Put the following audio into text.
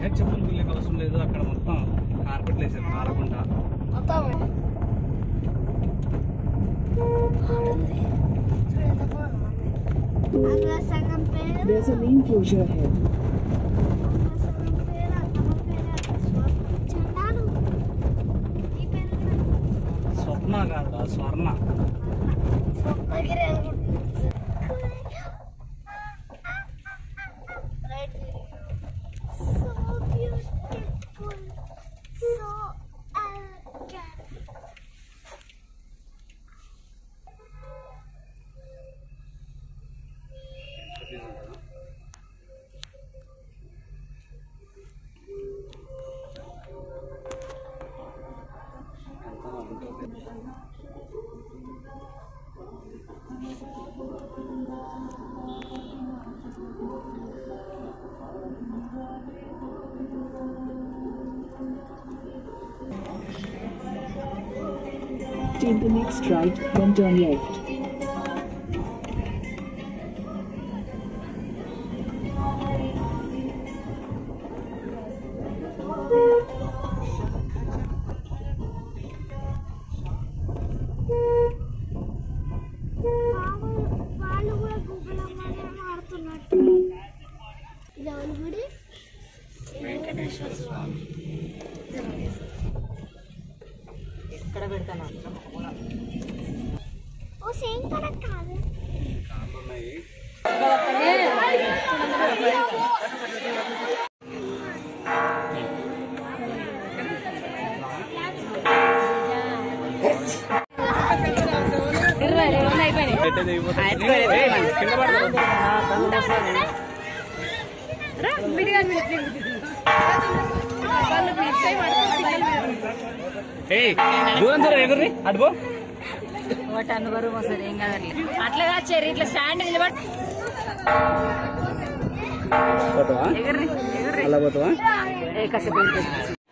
చెప్పులు వెళ్ళే అవసరం లేదు అక్కడ మొత్తం కార్పెట్లు వేసారు కారకుండా మొత్తం ఆడుంది చూడు ఎంత బాగుంది అక్కడ సగం పేరు There's a lane closure ahead. అక్కడ సగం పేరు అక్కడ పేరు చండాలు ఈ పేరు స్వప్న కాదు స్వర్ణ స్వప్నగిరి So beautiful, so elegant. Take the next right, then turn left. వాళ్ళు వాళ్ళు కూడా గూగుల్ అమ్మనే ఆడుతున్నట్టు ఇది ఎవరి గుడి వెంకటేశ్వర స్వామి ఎక్కడ పెడతాను ఓ సేమ్ కరెక్ట్ కాదు కార్లు ఉన్నాయి ఇరవై రెండు అయిపోయినాయి కింద పడతారు. ఏయ్, దూరం దూరం ఎగుర్రి అటు పో ఒకటి అనుభవం వస్తుంది ఏం కాదు అట్లా కాదు చెర్రి ఇట్లా స్టాండ్ నిలబడి పోతావా ఎగర్రి ఎగర్రి అలా పోతావా ఏ కాసేపు